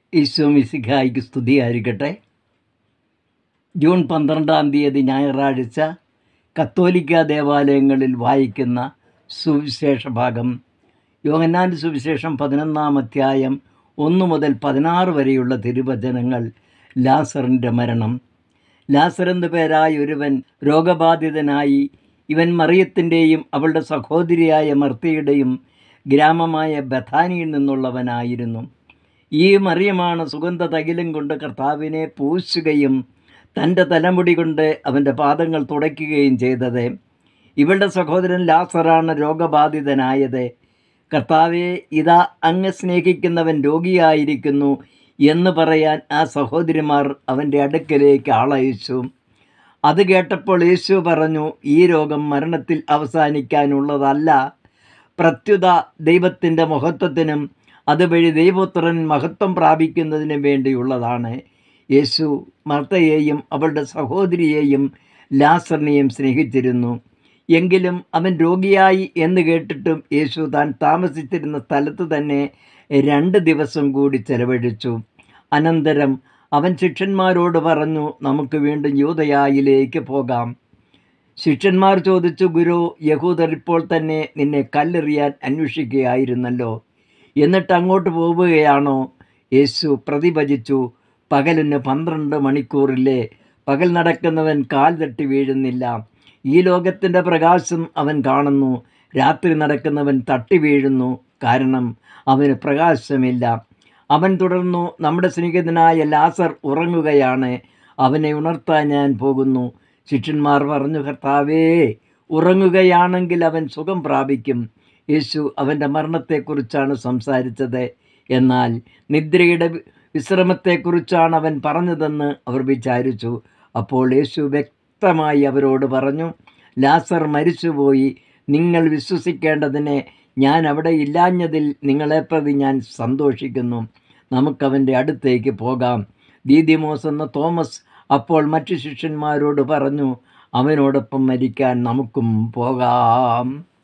ഈശോ മിശിഹായിക്ക് സ്തുതിയായിരിക്കട്ടെ ജൂൺ പന്ത്രണ്ടാം തീയതി ഞായറാഴ്ച കത്തോലിക്ക ദേവാലയങ്ങളിൽ വായിക്കുന്ന സുവിശേഷ ഭാഗം യോഹന്നാൻ്റെ സുവിശേഷം പതിനൊന്നാം അധ്യായം ഒന്ന് മുതൽ പതിനാറ് വരെയുള്ള തിരുവചനങ്ങൾ ലാസറിൻ്റെ മരണം ലാസർ എന്നു പേരായ ഒരുവൻ രോഗബാധിതനായി ഇവൻ മറിയത്തിൻ്റെയും അവളുടെ സഹോദരിയായ മർത്തിയുടെയും ഗ്രാമമായ ബഥാനിയിൽ നിന്നുള്ളവനായിരുന്നു ഈ മറിയമാണ് സുഗന്ധ തൈലം കൊണ്ട് കർത്താവിനെ പൂശുകയും തൻ്റെ തലമുടി കൊണ്ട് അവൻ്റെ പാദങ്ങൾ തുടയ്ക്കുകയും ചെയ്തത് ഇവളുടെ സഹോദരൻ ലാസറാണ് രോഗബാധിതനായത് കർത്താവെ ഇതാ അങ്ങ് സ്നേഹിക്കുന്നവൻ രോഗിയായിരിക്കുന്നു എന്ന് പറയാൻ ആ സഹോദരിമാർ അവൻ്റെ അടുക്കലേക്ക് ആളയച്ചു അത് കേട്ടപ്പോൾ യേശു പറഞ്ഞു ഈ രോഗം മരണത്തിൽ അവസാനിക്കാനുള്ളതല്ല പ്രത്യുത ദൈവത്തിൻ്റെ മഹത്വത്തിനും അതുവഴി ദൈവപുത്രൻ മഹത്വം പ്രാപിക്കുന്നതിനും വേണ്ടിയുള്ളതാണ് യേശു മർത്തയെയും അവളുടെ സഹോദരിയെയും ലാസറിനെയും സ്നേഹിച്ചിരുന്നു എങ്കിലും അവൻ രോഗിയായി എന്ന് കേട്ടിട്ടും യേശു താൻ താമസിച്ചിരുന്ന സ്ഥലത്ത് തന്നെ രണ്ട് ദിവസം കൂടി ചെലവഴിച്ചു അനന്തരം അവൻ ശിഷ്യന്മാരോട് പറഞ്ഞു നമുക്ക് വീണ്ടും യൂതയായിലേക്ക് പോകാം ശിഷ്യന്മാർ ചോദിച്ചു ഗുരു യഹൂദർ ഇപ്പോൾ തന്നെ നിന്നെ കല്ലെറിയാൻ അന്വേഷിക്കുകയായിരുന്നല്ലോ എന്നിട്ട് അങ്ങോട്ട് പോവുകയാണോ യേശു പ്രതിഭജിച്ചു പകലിന് പന്ത്രണ്ട് മണിക്കൂറിലെ പകൽ നടക്കുന്നവൻ കാൽ തട്ടി വീഴുന്നില്ല ഈ ലോകത്തിൻ്റെ പ്രകാശം അവൻ കാണുന്നു രാത്രി നടക്കുന്നവൻ തട്ടി വീഴുന്നു കാരണം അവന് പ്രകാശമില്ല അവൻ തുടർന്നു നമ്മുടെ സ്നേഹിതനായ ലാസർ ഉറങ്ങുകയാണ് അവനെ ഉണർത്താൻ ഞാൻ പോകുന്നു ശിഷ്യന്മാർ പറഞ്ഞു കർത്താവേ ഉറങ്ങുകയാണെങ്കിൽ അവൻ സുഖം പ്രാപിക്കും യേശു അവൻ്റെ മരണത്തെക്കുറിച്ചാണ് സംസാരിച്ചത് എന്നാൽ നിദ്രയുടെ വിശ്രമത്തെക്കുറിച്ചാണ് അവൻ പറഞ്ഞതെന്ന് അവർ വിചാരിച്ചു അപ്പോൾ യേശു വ്യക്തമായി അവരോട് പറഞ്ഞു ലാസർ മരിച്ചുപോയി നിങ്ങൾ വിശ്വസിക്കേണ്ടതിനെ ഞാൻ അവിടെ ഇല്ലാഞ്ഞതിൽ നിങ്ങളെപ്രതി ഞാൻ സന്തോഷിക്കുന്നു നമുക്കവൻ്റെ അടുത്തേക്ക് പോകാം ദീദിമോസ് എന്ന തോമസ് അപ്പോൾ മറ്റു ശിഷ്യന്മാരോട് പറഞ്ഞു അവനോടൊപ്പം മരിക്കാൻ നമുക്കും പോകാം